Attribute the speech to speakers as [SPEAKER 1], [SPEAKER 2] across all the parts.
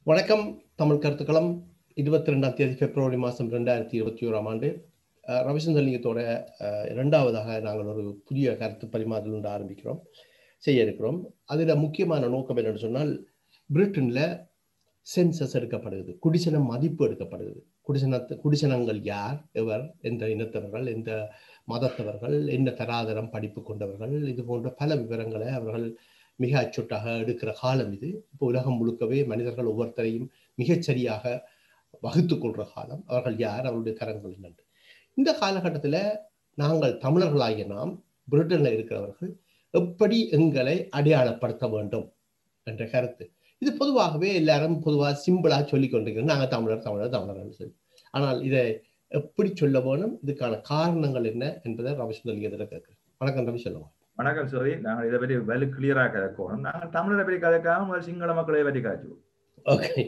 [SPEAKER 1] வணக்கம் தமிழ் கருத்துக்களம் இருபத்தி ரெண்டாம் தேதி பிப்ரவரி மாதம் ரெண்டாயிரத்தி இருபத்தி ஓராம் ஆண்டு அஹ், ரவிச்சந்திரலிங்கத்தோட அஹ், இரண்டாவதாக நாங்கள் ஒரு புதிய கருத்து பரிமாறல் ஒன்று ஆரம்பிக்கிறோம் செய்ய இருக்கிறோம் அதில் முக்கியமான நோக்கம் என்னன்னு சொன்னால் பிரிட்டனில் சென்சஸ் எடுக்கப்படுகிறது குடிசன மதிப்பு எடுக்கப்படுகிறது குடிசனத்து குடிசனங்கள் யார் எவர் எந்த இனத்தவர்கள் எந்த மதத்தவர்கள் என்ன தராதரம் படிப்பு கொண்டவர்கள் இது போன்ற பல விவரங்களை அவர்கள் மிக அச்சுட்டாக எடுக்கிற காலம் இது இப்போ உலகம் முழுக்கவே மனிதர்கள் ஒவ்வொருத்தரையும் மிகச்சரியாக வகுத்து கொள்ற காலம் அவர்கள் யார் அவருடைய தரங்கள் என்னென்று இந்த காலகட்டத்தில் நாங்கள் தமிழர்களாகிய நாம் பிரிட்டனில் இருக்கிறவர்கள் எப்படி எங்களை அடையாளப்படுத்த வேண்டும் என்ற கருத்து இது பொதுவாகவே எல்லாரும் பொதுவாக சிம்பிளாக சொல்லி கொண்டிருக்கிறோம் நாங்கள் தமிழர் தமிழர் தமிழர்னு சொல்லி ஆனால் இதை எப்படி சொல்ல வேணும் இதுக்கான காரணங்கள் என்ன என்பதை ரவிசுந்தர் இதில் கேட்குறேன் வணக்கம் ரவி சொல்லுவோம்
[SPEAKER 2] வணக்கம் சோரி நாங்கள் இதை பற்றி வெலு கிளியரா கதைக்கணும் நாங்கள் தமிழரை பற்றி கதைக்காம முதல்ல சிங்கள மக்களை பற்றி காய்ச்சுவோம்
[SPEAKER 1] ஓகே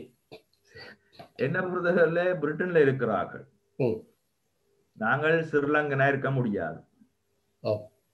[SPEAKER 2] என்ன பொறுத்தவரையில பிரிட்டன்ல இருக்கிறார்கள்
[SPEAKER 1] ம்.
[SPEAKER 2] நாங்கள் ஸ்ரீலங்கனா இருக்க முடியாது
[SPEAKER 1] ஓ.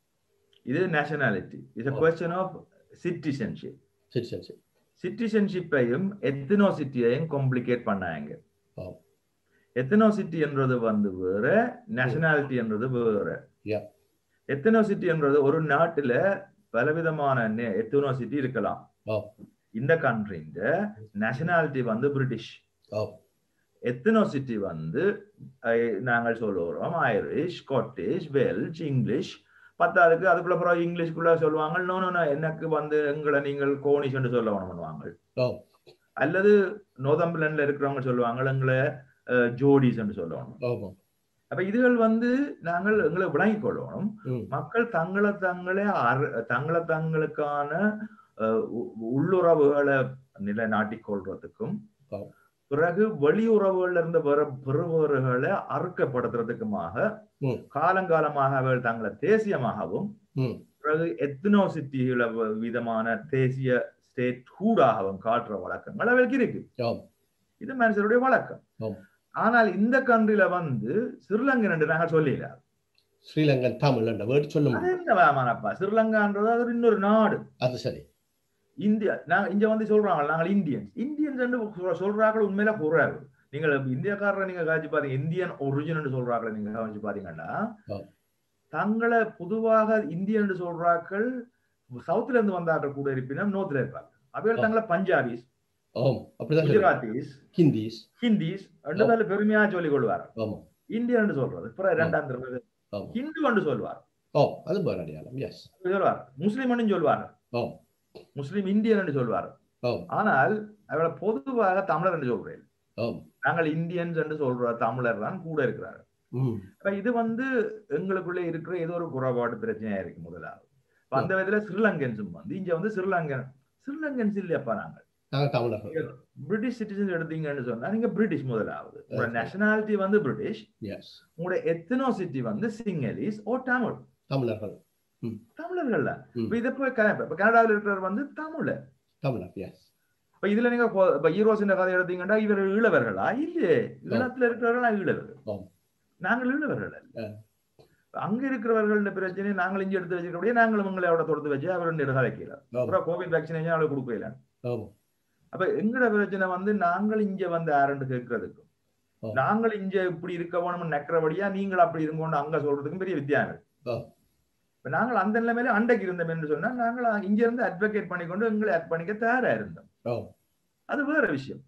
[SPEAKER 2] இது nationality it's
[SPEAKER 1] oh.
[SPEAKER 2] Question of citizenship
[SPEAKER 1] சரி சரி சரி
[SPEAKER 2] சிட்டிசன்ஷிப்பையும் எத்தனோசிட்டியையும் காம்ப்ளிகேட் பண்ணாங்க
[SPEAKER 1] ஓ.
[SPEAKER 2] எத்தனோசிட்டி என்றது வந்து வேற நேஷனாலிட்டி என்றது வேற
[SPEAKER 1] Yeah.
[SPEAKER 2] எத்தனோசிட்டி என்றது ஒரு நாட்டுல பலவிதமான எத்தனோசிட்டி இருக்கலாம்
[SPEAKER 1] ஓ.
[SPEAKER 2] இந்த கண்ட்ரிஇந்த நேஷனாலிட்டி வந்து பிரிட்டிஷ்
[SPEAKER 1] ஓ
[SPEAKER 2] எத்தனோசிட்டி வந்து அஹ், நாங்கள் சொல்லுகிறோம் ஐரிஷ் ஸ்காட்டிஷ் வெல்ச் இங்கிலீஷ் பத்தாவதுக்கு அதுக்குள்ள அப்புறம் இங்கிலீஷ்குள்ள சொல்லுவாங்க நோ நோ எனக்கு வந்து எங்களை நீங்கள் கோனிஷ் என்று சொல்ல பண்ணுவாங்க
[SPEAKER 1] ஓ
[SPEAKER 2] அல்லது நோதம்பிளன்ல இருக்கிறவங்க சொல்லுவாங்க எங்களை ஜோடிஸ் என்று சொல்லுவாங்க
[SPEAKER 1] ஆமாம்
[SPEAKER 2] அப்ப இதுகள் வந்து நாங்கள் எங்களை விளங்கிக் கொள்ளணும்
[SPEAKER 1] ம்
[SPEAKER 2] மக்கள் தங்களை தங்களே அற- தங்களை தங்களுக்கான அஹ், உ- உள்ளுறவுகளை நிலைநாட்டிக் கொள்றதுக்கும்
[SPEAKER 1] ஆம்.
[SPEAKER 2] பிறகு வெளியுறவுகள்ல இருந்து வர பெறுபவர்களை அறுக்கப்படுத்துறதுக்குமாக
[SPEAKER 1] ம்.
[SPEAKER 2] காலங்காலமாக அவர்கள் தங்களை தேசியமாகவும்
[SPEAKER 1] ம்
[SPEAKER 2] பிறகு எத்னோசிட்டிகள விதமான தேசிய ஸ்டேட் ஹூடாகவும் காட்டுற வழக்கங்கள் அவர்களுக்கு இருக்கு
[SPEAKER 1] ஆம்
[SPEAKER 2] இது மனுஷருடைய வழக்கம்
[SPEAKER 1] ஆம்.
[SPEAKER 2] ஆனால் இந்த கண்ட்ரில வந்து ஸ்ரீலங்கன் என்று நாங்கள் சொல்லல
[SPEAKER 1] ஸ்ரீலங்கன் தமிழ் என்ற வேர்டு சொல்ல
[SPEAKER 2] அது
[SPEAKER 1] முடியும்
[SPEAKER 2] என்ன வேமானப்பா ஸ்ரீலங்கான்றது அது இன்னொரு நாடு
[SPEAKER 1] அது சரி
[SPEAKER 2] இந்தியா நாங்க இங்க வந்து சொல்றாங்க நாங்கள் இந்தியன்ஸ் இந்தியன்ஸ் என்று சொல்றாங்க உண்மையில குறைவு நீங்கள் இந்தியக்காரரை நீங்க காய்ச்சி பாத்தீங்க இந்தியன் ஒரிஜின் சொல்றாங்க நீங்க காய்ச்சி பாத்தீங்கன்னா
[SPEAKER 1] ஆ.
[SPEAKER 2] தங்களை பொதுவாக இந்தியன் என்று சொல்றாக்கள் சவுத்துல இருந்து வந்தாக்கள் கூட இருப்பினும் நோத்துல இருப்பாங்க அவைகள்
[SPEAKER 1] ஆ.
[SPEAKER 2] தங்களை பஞ்சாபிஸ்
[SPEAKER 1] ஆம் அப்படிதான் சொல்லுவாங்க.
[SPEAKER 2] குஜராத்திஸ்
[SPEAKER 1] ஹிந்திஸ்
[SPEAKER 2] ஹிந்திஸ் ரெண்டு பேர்ல பெருமையா சொல்லிக் கொள்வார்
[SPEAKER 1] ஆமாம்
[SPEAKER 2] இந்தியன் என்று சொல்றது பிறகு இரண்டாம் தடவை
[SPEAKER 1] ஆம்.
[SPEAKER 2] ஹிந்து என்று சொல்வார்
[SPEAKER 1] ஓ அது வேறு அடையாளம் எஸ்
[SPEAKER 2] சொல்வார் முஸ்லிம் சொல்வார்
[SPEAKER 1] ஆம்
[SPEAKER 2] முஸ்லிம் இந்தியன் என்று சொல்வார்
[SPEAKER 1] ஆம்
[SPEAKER 2] ஆனால் அவளை பொதுவாக தமிழர் என்று சொல்றேன்
[SPEAKER 1] ஆம்
[SPEAKER 2] நாங்கள் இந்தியன்ஸ் என்று சொல்ற தமிழர் தான் கூட இருக்கிறார்
[SPEAKER 1] ம்
[SPEAKER 2] அப்ப இது வந்து எங்களுக்குள்ள இருக்கிற ஏதோ ஒரு குறைபாடு பிரச்சனையா இருக்கு முதலாவது இப்ப அந்த விதத்துல ஸ்ரீலங்கன்ஸும் வந்து இங்க வந்து ஸ்ரீலங்கன் ஸ்ரீலங்கன்ஸ் இல்லையப்பா நாங்கள்
[SPEAKER 1] நாங்கள் தமிழர்கள்
[SPEAKER 2] பிரிட்டிஷ் சிட்டிசன் எடுத்தீங்கன்னு சொன்னா நீங்க பிரிட்டிஷ் முதலாவது உங்களோட
[SPEAKER 1] Okay.
[SPEAKER 2] நேஷனாலிட்டி வந்து பிரிட்டிஷ்
[SPEAKER 1] எஸ்
[SPEAKER 2] உங்களோட எத்தனோசிட்டி வந்து சிங்களீஸ் ஓ தமிழ்
[SPEAKER 1] தமிழர்கள்
[SPEAKER 2] தமிழர்கள் தான்
[SPEAKER 1] ம்.
[SPEAKER 2] இப்ப இதை போய் கன- இப்ப கனடாவில் இருக்கிறவர் வந்து தமிழர்
[SPEAKER 1] தமிழர் எஸ்
[SPEAKER 2] இப்ப இதுல நீங்க கொ- இப்ப ஈரோஸ் கதை எடுத்தீங்கன்னா இவர் ஈழவர்களா இல்லையே ஈழத்துல இருக்கிறவர்களா ஈழவர்கள்
[SPEAKER 1] ஆம்.
[SPEAKER 2] நாங்கள் ஈழவர்கள் அல்ல.
[SPEAKER 1] ஆ.
[SPEAKER 2] அங்க இருக்கிறவர்கள பிரச்சனை நாங்கள் இங்க எடுத்து வச்சிருக்கபடியே நாங்களும் உங்களை அவட தொடுத்து வச்சு அவர் கதைக்கிறார்
[SPEAKER 1] ஆமாம்
[SPEAKER 2] அப்புறம் கோவிட் வேக்சினேஷன் அவளுக்கு கொடுக்கல
[SPEAKER 1] ஆமாம்
[SPEAKER 2] அப்ப எங்கட பிரச்சனை வந்து நாங்கள் இங்க வந்து யாருன்னு கேட்கறதுக்கும்
[SPEAKER 1] ஆ.
[SPEAKER 2] நாங்கள் இங்க இப்படி இருக்க வேணும்னு நக்கிறபடியா நீங்கள் அப்படி இருங்கன்னு அங்க சொல்றதுக்கும் பெரிய வித்தியாசம்
[SPEAKER 1] ஆ.
[SPEAKER 2] இப்ப நாங்கள் அந்த நிலைமையில அண்டைக்கு இருந்தோம் என்று சொன்னா நாங்கள் இங்க இருந்து அட்வொகேட் பண்ணிக்கொண்டு எங்களை அர்ப்பணிக்க தயாரா இருந்தோம்
[SPEAKER 1] ஆம்
[SPEAKER 2] அது வேற விஷயம்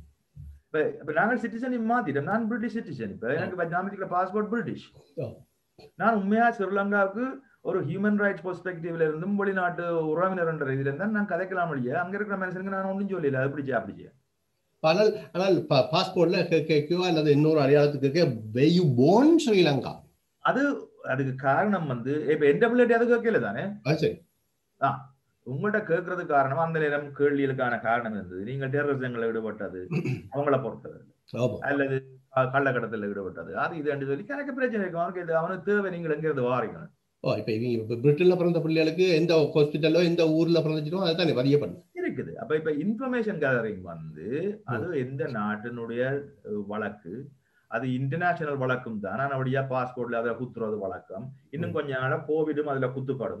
[SPEAKER 2] இப்ப இப்ப நாங்கள் சிட்டிசன் மாத்திட்டோம் நான் பிரிட்டிஷ் சிட்டிசன் இப்ப எனக்கு ஜாமித்திக்கல பாஸ்போர்ட் பிரிட்டிஷ்
[SPEAKER 1] ஆ.
[SPEAKER 2] நான் உண்மையா ஸ்ரீலங்காவுக்கு ஒரு ஹியூமன் ரைட்ஸ் பெர்ஸ்பெக்டிவ்ல இருந்தும் வெளிநாட்டு உறவினர் என்ற இதுல இருந்தா நான் கதைக்கலாம் இல்லையா அங்க இருக்கிற மனுஷனுக்கு நான் ஒன்றும் சொல்லல அது பிடிச்சா அப்படிச்சே
[SPEAKER 1] ஆனால் ஆனால் பா- பாஸ்போர்ட்ல கேட்கோ அல்லது இன்னொரு அடையாளத்துக்கு கேட்க வெயு போன் ஸ்ரீலங்கா
[SPEAKER 2] அது அதுக்கு காரணம் வந்து இப்ப என்டபிலிட்டி அது கேட்கல தானே
[SPEAKER 1] அது சரி
[SPEAKER 2] உங்கள்கிட்ட கேட்கறது காரணம் அந்த நேரம் கேள்விகளுக்கான காரணம் இருந்தது நீங்கள் டெரரிசங்களை ஈடுபட்டது அவங்கள பொறுத்தது
[SPEAKER 1] ஆமாம்
[SPEAKER 2] அல்லது க- கள்ளக்கடத்தல ஈடுபட்டது அது இது என்று சொல்லி எனக்கு பிரச்சனை இருக்கும் அவனுக்கு இது அவனுக்கு தேவை நீங்கள் எங்க இருந்து வாரீங்க
[SPEAKER 1] ஓ இப்போ இவங்க இப்போ பிரிட்டனில் பிறந்த பிள்ளைகளுக்கு எந்த ஹாஸ்பிட்டலோ எந்த ஊரில் பிறந்துச்சிட்டோ அதுதானே வரியப்படும்
[SPEAKER 2] இருக்குது அப்ப இப்ப இன்ஃபர்மேஷன் கேதரிங் வந்து அது எந்த நாட்டினுடைய அஹ், வழக்கு அது இன்டர்நேஷனல் வழக்கும் தான் ஆனா அப்படியா பாஸ்போர்ட்ல அதுல குத்துறது வழக்கம் இன்னும் கொஞ்ச நாளா கோவிடும் அதுல குத்துப்படும்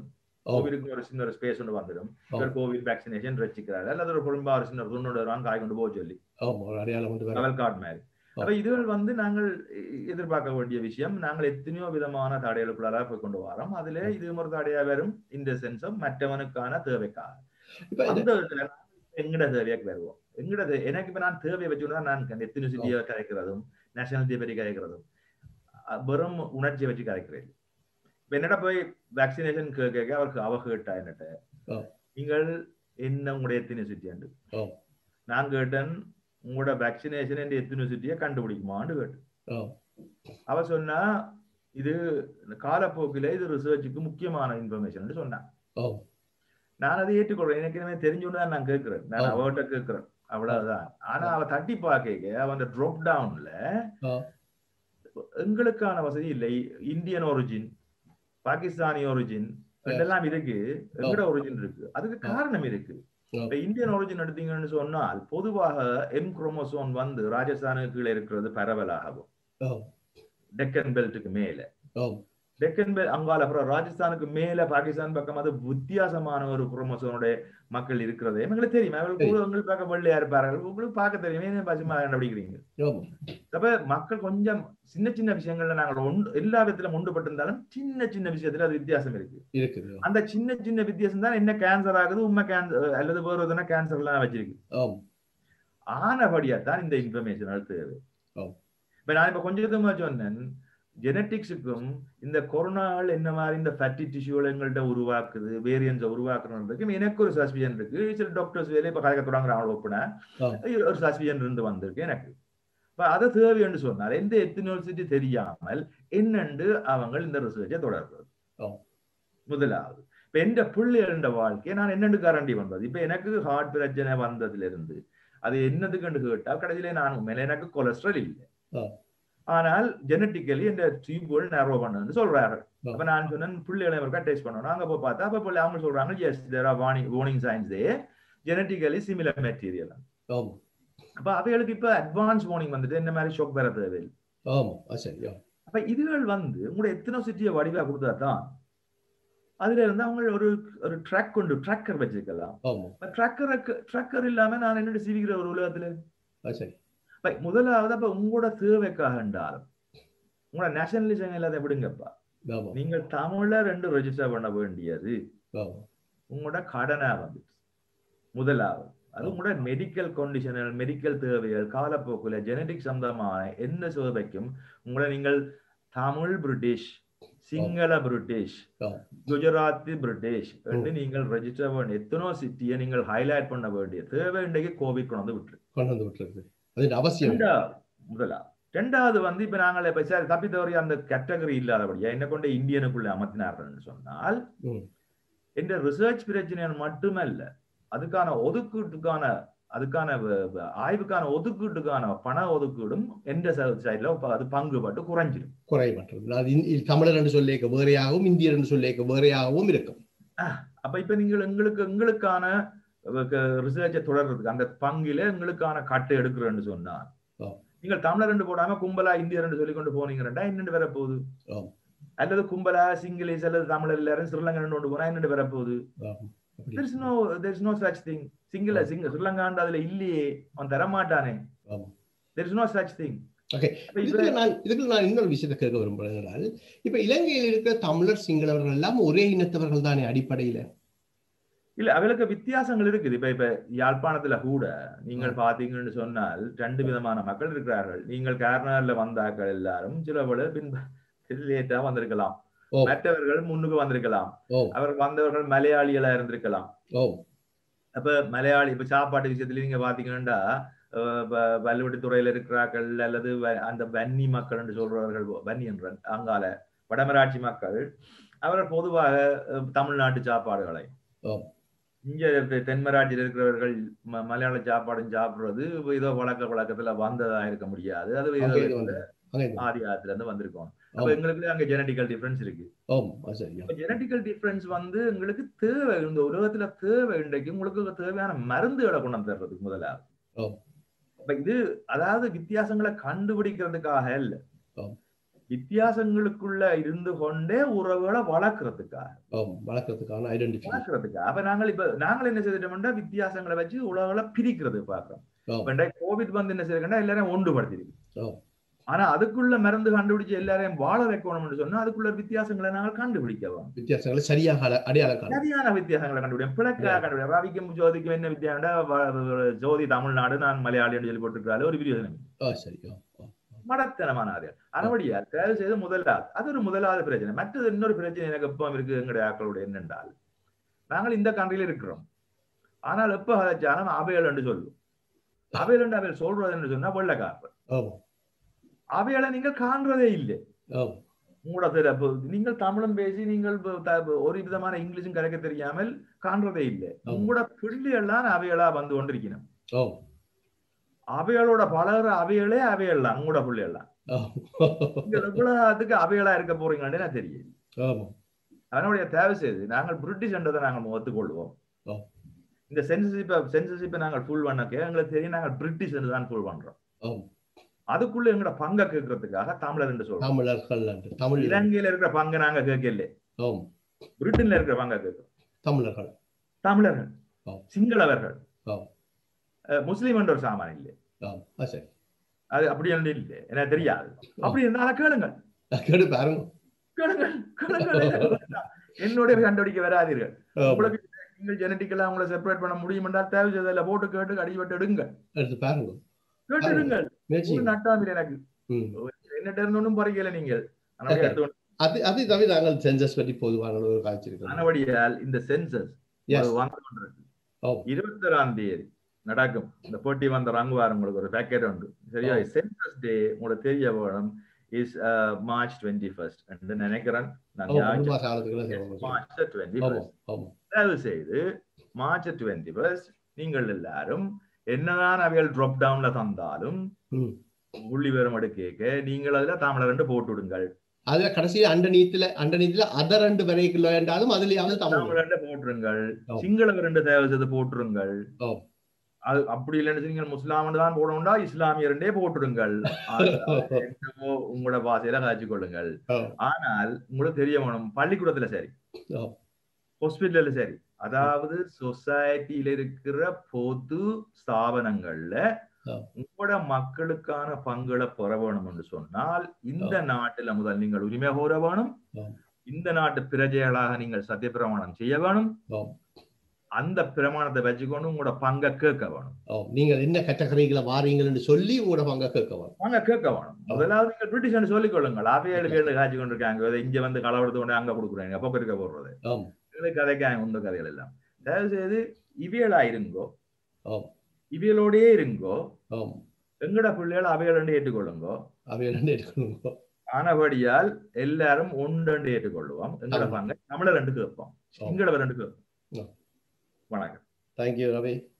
[SPEAKER 1] ஓ
[SPEAKER 2] கோவிலுக்கு ஒரு சின்ன ஒரு ஸ்பேஸ் ஒன்று வந்துடும் இவர் கோவிட் வேக்சினேஷன் வச்சுக்கிறாரு அல்லது ஒரு குடும்பம் ஒரு சின்ன துண்ணோடு வருவாங்க காய் கொண்டு போக சொல்லி
[SPEAKER 1] ஆமா ஒரு அடையாளம் கொண்டு வர
[SPEAKER 2] லெவல் கார்டு மாதிரி அப்ப இதுகள் வந்து நாங்கள் எ- எதிர்பார்க்க வேண்டிய விஷயம் நாங்கள் எத்தனையோ விதமான தடைகளுக்குள்ளார போய் கொண்டு வரோம் அதுல இது ஒரு தடையா வரும் இந்த சென்ஸும் மற்றவனுக்கான தேவைக்காக
[SPEAKER 1] இப்ப இது-
[SPEAKER 2] அந்த விதத்துல நாங்க எங்கட தேவையாக்கு வருவோம் எங்கட தே- எனக்கு இப்ப நான் தேவையை வச்சுட்டு தான் நான் எத்தனிசிட்டியை கதைக்கிறதும் நேஷனாலிட்டியை பற்றி கதைக்கிறதும் அஹ் வெறும் உணர்ச்சியை வச்சு கதைக்கிறேன் இப்ப என்னடா போய் வேக்சினேஷன் கேட்க அவருக்கு அவ கேட்டா என்னட்ட
[SPEAKER 1] ஆ.
[SPEAKER 2] நீங்கள் என்ன உங்களுடைய எத்தனிசிட்டி அண்டு
[SPEAKER 1] ஆ.
[SPEAKER 2] நான் கேட்டேன் உங்களோட வேக்சினேஷன் என்ற எத்தனிசிட்டியை கண்டுபிடிக்குமான்னு கேட்டேன்
[SPEAKER 1] ஆ,
[SPEAKER 2] அவ சொன்னா இது காலப்போக்கில இது ரிசர்ச்சுக்கு முக்கியமான இன்ஃபர்மேஷன் சொன்னான்
[SPEAKER 1] ஆ,
[SPEAKER 2] நான் அதை ஏற்றுக்கொள்றேன் எனக்கு என்ன தெரிஞ்சுன்னு தான் நான் கேட்கிறேன் நான்
[SPEAKER 1] ஆ.
[SPEAKER 2] அவர்கிட்ட கேட்கிறேன் அவ்வளவுதான் ஆனா அவ தட்டி பார்க்க அவன் அந்த ட்ராப் டவுன்ல
[SPEAKER 1] ஆ.
[SPEAKER 2] எங்களுக்கான வசதி இல்லை இந்தியன் ஒரிஜின் பாகிஸ்தானி ஒரிஜின் இதெல்லாம் இருக்கு எங்கட ஒரிஜின் இருக்கு அதுக்கு காரணம் இருக்கு
[SPEAKER 1] ஆ.
[SPEAKER 2] இப்ப இந்தியன் ஒரிஜின் எடுத்தீங்கன்னு சொன்னால் பொதுவாக எம் குரோமோசோம் வந்து ராஜஸ்தானுக்கு கீழே இருக்கிறது பரவலாகவும்
[SPEAKER 1] ஆ,
[SPEAKER 2] டெக்கன் பெல்ட்டுக்கு மேல
[SPEAKER 1] ஆ,
[SPEAKER 2] டெக்கன் பெல் அங்கால அப்புறம் ராஜஸ்தானுக்கு மேல பாகிஸ்தான் பக்கம் அது வித்தியாசமான ஒரு குரோமோசோனுடைய மக்கள் இருக்கிறது எங்களுக்கு தெரியும் அவங்களுக்கு
[SPEAKER 1] சரி.
[SPEAKER 2] உங்களுக்கு பார்க்க வெள்ளையா இருப்பார்கள் உங்களுக்கு பார்க்க தெரியும் ஏன் பசுமா கண்டுபிடிக்கிறீங்க
[SPEAKER 1] ஆமா.
[SPEAKER 2] அப்ப மக்கள் கொஞ்சம் சின்ன சின்ன விஷயங்கள்ல நாங்கள் ஒன்று எல்லா விதத்திலும் ஒன்றுபட்டு இருந்தாலும் சின்ன சின்ன விஷயத்துல அது வித்தியாசம் இருக்கு
[SPEAKER 1] இருக்குது
[SPEAKER 2] அந்த சின்ன சின்ன வித்தியாசம் தான் என்ன கேன்சர் ஆகுது உண்மை கேன்சர் அல்லது வேறு எதுனா கேன்சர் எல்லாம் வச்சிருக்கு
[SPEAKER 1] ஆமா.
[SPEAKER 2] ஆனபடியா தான் இந்த இன்ஃபர்மேஷன் தேவை
[SPEAKER 1] ஆம்.
[SPEAKER 2] இப்ப நான் இப்ப கொஞ்சமா சொன்னேன் ஜெனட்டிக்ஸுக்கும் இந்த கொரோனாவில் என்ன மாதிரி இந்த ஃபேட்டி டிஷ்யூல எங்கள்கிட்ட உருவாக்குது வேரியன்ஸை உருவாக்குறதுக்கும் எனக்கு ஒரு சஸ்பிஷன் இருக்கு சில டாக்டர்ஸ் வேலை இப்ப கலக்க தொடங்குறாங்க ஒப்புனா
[SPEAKER 1] ஆம்.
[SPEAKER 2] ஒரு சஸ்பிஷன் இருந்து வந்திருக்கு எனக்கு இப்ப அதை தேவை என்று சொன்னால் எந்த எத்தனிவர்சிட்டி தெரியாமல் என்னண்டு அவங்க இந்த ரிசர்ச்சை தொடர்றது
[SPEAKER 1] ஆம்.
[SPEAKER 2] முதலாவது இப்ப எந்த பிள்ளைகள வாழ்க்கையை நான் என்னண்டு கரண்டி பண்றது இப்ப எனக்கு ஹார்ட் பிரச்சனை வந்ததுல இருந்து அது என்னதுக்கு கேட்டா கடைசியில நான் உண்மையில எனக்கு கொலஸ்ட்ரால் இல்லை
[SPEAKER 1] ஆ.
[SPEAKER 2] ஆனால் ஜெனட்டிக்கலி இந்த டியூபுகள் நேரோ பண்ணுன்னு சொல்றாரு
[SPEAKER 1] ஆ.
[SPEAKER 2] அப்ப நான் சொன்னேன் பிள்ளைகளை ஒருக்கா டெஸ்ட் பண்ணணும் அங்க போய் பார்த்தா அப்ப பிள்ளை அவங்க சொல்றாங்க yes there are warning warning signs they genetically similar material
[SPEAKER 1] ஆமா.
[SPEAKER 2] அப்ப அவைகளுக்கு இப்ப அட்வான்ஸ் வார்னிங் வந்துட்டு இந்த மாதிரி ஷாக் வர தேவையில்லை
[SPEAKER 1] ஆமா. ஆ, சரி ஆ.
[SPEAKER 2] அப்ப இதுகள் வந்து உங்களோட எத்தனோசிட்டியை வடிவா கொடுத்தா தான் அதுல இருந்து அவங்க ஒரு ஒரு ட்ராக் கொண்டு ட்ராக்கர் வச்சிருக்கலாம்
[SPEAKER 1] ஆமா.
[SPEAKER 2] ட்ராக்கருக்கு ட்ராக்கர் இல்லாம நான் என்னோட சிவிக்கிற ஒரு உலகத்துல
[SPEAKER 1] ஆ, சரி
[SPEAKER 2] அப்ப முதலாவது அப்ப உங்களோட தேவைக்காக என்றாலும் உங்களோட நேஷனலிசம் இல்லாத விடுங்கப்பா
[SPEAKER 1] ஆமா.
[SPEAKER 2] நீங்கள் தமிழ ரெண்டு ரெஜிஸ்டர் பண்ண வேண்டியது
[SPEAKER 1] ஆமா.
[SPEAKER 2] உங்களோட கடனா வந்துச்சு முதலாவது அது உங்களோட மெடிக்கல் கண்டிஷனல் மெடிக்கல் தேவைகள் காலப்போக்குல ஜெனடிக் சம்பந்தமான என்ன சேவைக்கும் உங்களை நீங்கள் தமிழ் பிரிட்டிஷ் சிங்கள பிரிட்டிஷ்
[SPEAKER 1] ஆ.
[SPEAKER 2] குஜராத்தி பிரிட்டிஷ் என்று நீங்கள் ரெஜிஸ்டர் பண்ண எத்தனோ சிட்டியை நீங்கள் ஹைலைட் பண்ண வேண்டிய தேவை இன்றைக்கு கோவிட் கொண்டு வந்து விட்டுரு
[SPEAKER 1] கொண்டு வந்து விட்டுருக்கு அது அவசியம்
[SPEAKER 2] ரெண்டாவது முதலா ரெண்டாவது வந்து இப்ப நாங்கள் இப்ப சரி தப்பி தவறி அந்த கேட்டகரி இல்லாதபடியா என்ன கொண்டு இந்தியனுக்குள்ள அமர்த்தினார்கள் சொன்னால்
[SPEAKER 1] ம்.
[SPEAKER 2] இந்த ரிசர்ச் பிரச்சனை மட்டுமல்ல அதுக்கான ஒதுக்கீட்டுக்கான அதுக்கான வ- வ- ஆய்வுக்கான ஒதுக்கீட்டுக்கான பண ஒதுக்கீடும் எந்த சைட்ல அது பங்குபட்டு குறைஞ்சிடும்
[SPEAKER 1] குறைமற்றது அது இந்~ இது தமிழர் என்று சொல்லிக்க வேறையாகவும் இந்தியர் என்று சொல்லிக்க வேறையாகவும் இருக்கும்
[SPEAKER 2] அப்ப இப்ப நீங்கள் எங்களுக்கு எங்களுக்கான ரிசர்ச்சை தொடர்றதுக்கு அந்த பங்கில எங்களுக்கான கட்டு எடுக்கிறேன்னு சொன்னால்
[SPEAKER 1] ஆ.
[SPEAKER 2] நீங்கள் தமிழர் ரெண்டு போடாம கும்பலா இந்தியர் ரெண்டு சொல்லி கொண்டு போனீங்கன்னா என்னென்று வரப்போகுது
[SPEAKER 1] ஆம்.
[SPEAKER 2] அல்லது கும்பலா சிங்களீஸ் அல்லது தமிழர் எல்லாரும் ஸ்ரீலங்கா ரெண்டு கொண்டு போனா என்னென்று வரப்போகுது
[SPEAKER 1] ஆம். அப்படி
[SPEAKER 2] there's no there's no such thing Sinhala சிங்க ஸ்ரீலங்காண்டு அதுல இல்லையே அவன் தரமாட்டானே
[SPEAKER 1] ஆமா.
[SPEAKER 2] there's no such thing
[SPEAKER 1] Okay.
[SPEAKER 2] அப்ப இப்ப
[SPEAKER 1] இதுல நான் இதுல நான் இன்னொரு விஷயத்தை கேட்க விரும்புறேன் என்றால், இப்ப இலங்கையில் இருக்கிற தமிழர் சிங்களவர்கள் எல்லாம் ஒரே இனத்தவர்கள் தானே அடிப்படையில
[SPEAKER 2] இல்ல அவளுக்கு வித்தியாசங்கள் இருக்குது இப்ப இப்ப யாழ்ப்பாணத்துல கூட நீங்கள் பாத்தீங்கன்னு சொன்னால் ரெண்டு விதமான மக்கள் இருக்கிறார்கள் நீங்கள் கேரளால வந்தாக்கள் எல்லாரும் சில பேர் பின் லேட்டா வந்திருக்கலாம்
[SPEAKER 1] ஓ.
[SPEAKER 2] மற்றவர்கள் முன்னுக்கு வந்திருக்கலாம்
[SPEAKER 1] ஓ.
[SPEAKER 2] அவர் வந்தவர்கள் மலையாளிகளா இருந்திருக்கலாம்
[SPEAKER 1] ஓ
[SPEAKER 2] அப்ப மலையாளி இப்ப சாப்பாட்டு விஷயத்துல நீங்க பாத்தீங்கன்னா வல்லுவட்டித்துறையில இருக்கிறார்கள் அல்லது வ- அந்த வன்னி மக்கள் என்று சொல்றவர்கள் வன்னி என்ற அங்கால வடமராட்சி மக்கள் அவர்கள் பொதுவாக அஹ், தமிழ்நாட்டு சாப்பாடுகளை
[SPEAKER 1] ஆம்.
[SPEAKER 2] இங்க தெ- தென்மராட்சியில் இருக்கிறவர்கள் ம- மலையாள சாப்பாடும் சாப்பிடுறது ஏதோ வழக்க வழக்கத்துல வந்ததா இருக்க முடியாது அது
[SPEAKER 1] அங்க
[SPEAKER 2] ஏதோ
[SPEAKER 1] இது வந்து அங்க இது
[SPEAKER 2] ஆதி காலத்துல இருந்து வந்திருக்கோம் அப்ப
[SPEAKER 1] ஆம்.
[SPEAKER 2] எங்களுக்கு அங்க ஜெனடிக்கல் டிஃபரன்ஸ் இருக்கு
[SPEAKER 1] ஆம். அது சரி ஆம்.
[SPEAKER 2] ஜெனடிக்கல் டிஃபரன்ஸ் வந்து உங்களுக்கு தேவை இந்த உலகத்துல தேவை இன்றைக்கு உங்களுக்கு தேவையான மருந்துகளை கொண்டு வந்து தர்றதுக்கு முதலாவது
[SPEAKER 1] ஆம்.
[SPEAKER 2] அப்ப இது அதாவது வித்தியாசங்களை கண்டுபிடிக்கிறதுக்காக இல்ல
[SPEAKER 1] ஆம்.
[SPEAKER 2] வித்தியாசங்களுக்குள்ள இருந்து கொண்டே உறவுகளை வளர்க்கறதுக்காக
[SPEAKER 1] ஆம் வளர்க்கறதுக்கான ஐடென்டிஃபை
[SPEAKER 2] வளர்க்கறதுக்காக அப்ப நாங்கள் இப்ப நாங்கள் என்ன செய்துட்டோம்னா வித்தியாசங்களை வச்சு உலகளை பிரிக்கிறது பாக்குறோம்
[SPEAKER 1] ஆம்.
[SPEAKER 2] இப்ப கோவிட் வந்து என்ன செய்யறா எல்லாரையும் ஒன்றுபடுத்திருக்கு
[SPEAKER 1] ஆம்.
[SPEAKER 2] ஆனா அதுக்குள்ள மருந்து கண்டுபிடிச்சு எல்லாரையும் வாழ வைக்கணும்னு சொன்னா அதுக்குள்ள வித்தியாசங்களை நாங்கள் கண்டுபிடிக்கலாம்
[SPEAKER 1] வித்தியாசங்களை சரியாக அட- அடையாளம் காணும்
[SPEAKER 2] சரியான வித்தியாசங்களை கண்டுபிடிக்கும் பிளக்கா கண்டுபிடிக்கும் ரவிக்கும் ஜோதிக்கும் என்ன வித்தியாசம் ஜோதி தமிழ்நாடு நான் மலையாளின்னு சொல்லி போட்டுருக்காரு ஒரு வீடியோ
[SPEAKER 1] ஆ சரி ஆ, ஆ.
[SPEAKER 2] மடத்தனமான ஆரியல் அதனுடைய தயவு செய்து முதலாவது அது ஒரு முதலாவது பிரச்சனை மற்றது இன்னொரு பிரச்சனை எனக்கு எப்போ இருக்கு எங்களுடைய ஆக்களுடைய என்னென்றால் நாங்கள் இந்த கண்ட்ரியில இருக்கிறோம் ஆனால் எப்ப கதைச்சாலும் அவையல் என்று சொல்லுவோம் அவையல் என்று அவையல் சொல்றது என்று சொன்னா வெள்ளக்காரர்
[SPEAKER 1] ஆம்
[SPEAKER 2] அவையலை நீங்கள் காண்றதே இல்லை
[SPEAKER 1] ஆம்
[SPEAKER 2] உங்களோட சிறப்பு நீங்கள் தமிழும் பேசி நீங்கள் இப்ப த- ஒரு விதமான இங்கிலீஷும் கரைக்க தெரியாமல் காண்றதே இல்லை
[SPEAKER 1] ஆமா.
[SPEAKER 2] உங்களோட பிள்ளைகள்லாம் அவையலா வந்து கொண்டிருக்கணும்
[SPEAKER 1] ஆம்
[SPEAKER 2] அவைகளோட பலர் அவைகளே அவையெல்லாம் உங்களோட பிள்ளைகள்லாம்
[SPEAKER 1] ஆம்
[SPEAKER 2] நீங்கள் எவ்வளவுக்கு அவைகளா இருக்க போறீங்கன்னு எனக்கு தெரியும்
[SPEAKER 1] ஆமாம்
[SPEAKER 2] அதனுடைய தேவை செய்து நாங்கள் பிரிட்டிஷ் என்றதை நாங்கள் ஒத்துக்கொள்வோம்
[SPEAKER 1] ஆ.
[SPEAKER 2] இந்த சென்சர்ஷிப்பை சென்சர்ஷிப்பை நாங்கள் ஃபுல் பண்ணக்க எங்களுக்கு தெரியும் நாங்கள் பிரிட்டிஷ் என்று தான் ஃபுல் பண்றோம்
[SPEAKER 1] ஆம்
[SPEAKER 2] அதுக்குள்ள எங்களோட பங்கை கேட்கறதுக்காக தமிழர் என்று சொல்றோம்
[SPEAKER 1] தமிழர்கள் என்று தமிழ்
[SPEAKER 2] இலங்கையில இருக்கிற பங்கை நாங்க கேட்கல
[SPEAKER 1] ஆம்
[SPEAKER 2] பிரிட்டன்ல இருக்கிற பங்கை கேட்கிறோம்
[SPEAKER 1] தமிழர்கள்
[SPEAKER 2] தமிழர்கள்
[SPEAKER 1] ஆ.
[SPEAKER 2] சிங்களவர்கள்
[SPEAKER 1] ஆ.
[SPEAKER 2] அஹ், முஸ்லிம் என்ற ஒரு சாமான் இல்லை
[SPEAKER 1] ஆம் ஆ சரி
[SPEAKER 2] அது அப்படி ஒன்று இல்லை எனக்கு தெரியாது அப்படி இருந்தாலும் கேளுங்கள்
[SPEAKER 1] கேடு பாருங்க
[SPEAKER 2] கேளுங்கள் கேளுங்கள் எனக்கு வேண்டாம். என்னுடைய கண்டுபிடிக்க வராதீர்கள்
[SPEAKER 1] ஆம்.
[SPEAKER 2] உங்களுக்கு நீங்கள் ஜெனட்டிக்கலா உங்களை செப்பரேட் பண்ண முடியும் என்றால் தேவை செய்ததில்ல போட்டு கேட்டு அடிபட்டு எடுங்க
[SPEAKER 1] எடுத்து பாருங்க
[SPEAKER 2] கேட்டு எடுங்கள்
[SPEAKER 1] முயற்சி
[SPEAKER 2] ஒரு நட்டாமில் எனக்கு
[SPEAKER 1] ம்.
[SPEAKER 2] என்னட்ட இருந்து ஒன்றும் பறிக்கல நீங்கள் அதனுடைய எடுத்து கொண்டு-
[SPEAKER 1] அது அதை தவிர நாங்கள் சென்சஸ் பற்றி பொதுவான ஒரு காய்ச்சிருக்கோம்
[SPEAKER 2] ஆனபடியால் இந்த சென்சஸ்
[SPEAKER 1] Yes.
[SPEAKER 2] வந்து கொண்டிருக்கு
[SPEAKER 1] ஓ.
[SPEAKER 2] இருபத்தி ஒராம் தேதி நடக்கும் இந்த போட்டி வந்த ரங்குவார் உங்களுக்கு ஒரு பேக்கெட் உண்டு சரியா
[SPEAKER 1] ஓ.
[SPEAKER 2] சென்சஸ் டே உங்களுக்கு தெரிய வேணும் இஸ் மார்ச் டுவெண்ட்டி ஃபர்ஸ்ட் என்று நினைக்கிறேன் நான்
[SPEAKER 1] ஆமாம்
[SPEAKER 2] ஞாபகம்
[SPEAKER 1] மூணு மாசம் ஆனதுக்குள்ள சொல்லுங்க.
[SPEAKER 2] மார்ச் டுவெண்ட்டி
[SPEAKER 1] ஆமாம்
[SPEAKER 2] ஃபர்ஸ்ட்
[SPEAKER 1] ஆமாம்
[SPEAKER 2] தயவு செய்து மார்ச் டுவெண்ட்டி ஃபர்ஸ்ட் நீங்கள் எல்லாரும் என்னதான் அவைகள் ட்ராப் டவுன்ல தந்தாலும்
[SPEAKER 1] ம்.
[SPEAKER 2] புள்ளி வரும் கேட்க நீங்கள் அதுல தமிழர் ரெண்டு போட்டு விடுங்கள்
[SPEAKER 1] அதுல கடைசியில அண்ட நீத்துல அண்ட நீத்துல அத ரெண்டு வரைக்குள்ள என்றாலும் அதுலயாவது தமிழ்
[SPEAKER 2] தமிழ் ரெண்டு போட்டுருங்கள்
[SPEAKER 1] ஆம்.
[SPEAKER 2] சிங்கள ரெண்டு தயவு செய்து போட்டுருங்கள்
[SPEAKER 1] ஆம்.
[SPEAKER 2] அது அப்படி இல்லைன்னு நீங்கள் முஸ்லாமன் தான் போடணும்டா இஸ்லாமிய ரெண்டே போட்டுடுங்கள் அது என்னவோ உங்களோட பாசையில காய்ச்சி கொள்ளுங்கள்
[SPEAKER 1] ஆம்.
[SPEAKER 2] ஆனால் உங்களுக்கு தெரிய வேணும் பள்ளிக்கூடத்துல சரி
[SPEAKER 1] ஆம்.
[SPEAKER 2] ஹாஸ்பிட்டல்ல சரி அதாவது சொசைட்டில இருக்கிற பொது ஸ்தாபனங்கள்ல
[SPEAKER 1] ஆம்.
[SPEAKER 2] உங்களோட மக்களுக்கான பங்களை பெற வேணும் என்று சொன்னால் இந்த நாட்டுல முதல் நீங்கள் உரிமை கோர வேணும்
[SPEAKER 1] ஆம்.
[SPEAKER 2] இந்த நாட்டு பிரஜைகளாக நீங்கள் சத்தியப்பிரமாணம் செய்ய வேணும்
[SPEAKER 1] ஆம்.
[SPEAKER 2] அந்த பிரமாணத்தை வச்சுக்கொண்டு உங்களோட பங்கை கேட்க வேணும்
[SPEAKER 1] ஆம். நீங்கள் என்ன கேட்டகரிகளை வாரீங்கன்னு சொல்லி உங்களோட பங்க கேட்கலாம்
[SPEAKER 2] பங்கை கேட்க வேணும் முதலாவது நீங்கள் பிரிட்டிஷ் சொல்லிக் கொள்ளுங்கள் அவையேழு பேர் காய்ச்சி கொண்டிருக்காங்க இதை இங்க வந்து களவெடுத்து கொண்டு அங்க கொடுக்குறாங்க அப்ப இருக்க போடுறது
[SPEAKER 1] ஆம்
[SPEAKER 2] எங்களுக்கு கதைக்காங்க உந்த கதைகள் எல்லாம் தயவு செய்து இவியலா இருங்கோ
[SPEAKER 1] ஆம்
[SPEAKER 2] இவியலோடயே இருங்கோ
[SPEAKER 1] ஆம்
[SPEAKER 2] எங்கட பிள்ளைகள் அவைகள் ஏற்றுக்கொள்ளுங்கோ
[SPEAKER 1] அவை ரெண்டு எடுக்கணும்
[SPEAKER 2] ஆனபடியால் எல்லாரும் ஒன்று ஏற்றுக்கொள்ளுவோம் எங்கட
[SPEAKER 1] ஆமா.
[SPEAKER 2] பங்கை தமிழர் ரெண்டு கேட்போம்
[SPEAKER 1] ஆம்.
[SPEAKER 2] சிங்களவர் ரெண்டு கேட்போம்
[SPEAKER 1] ஆம்.
[SPEAKER 2] வணக்கம்
[SPEAKER 1] தேங்க்யூ ரவி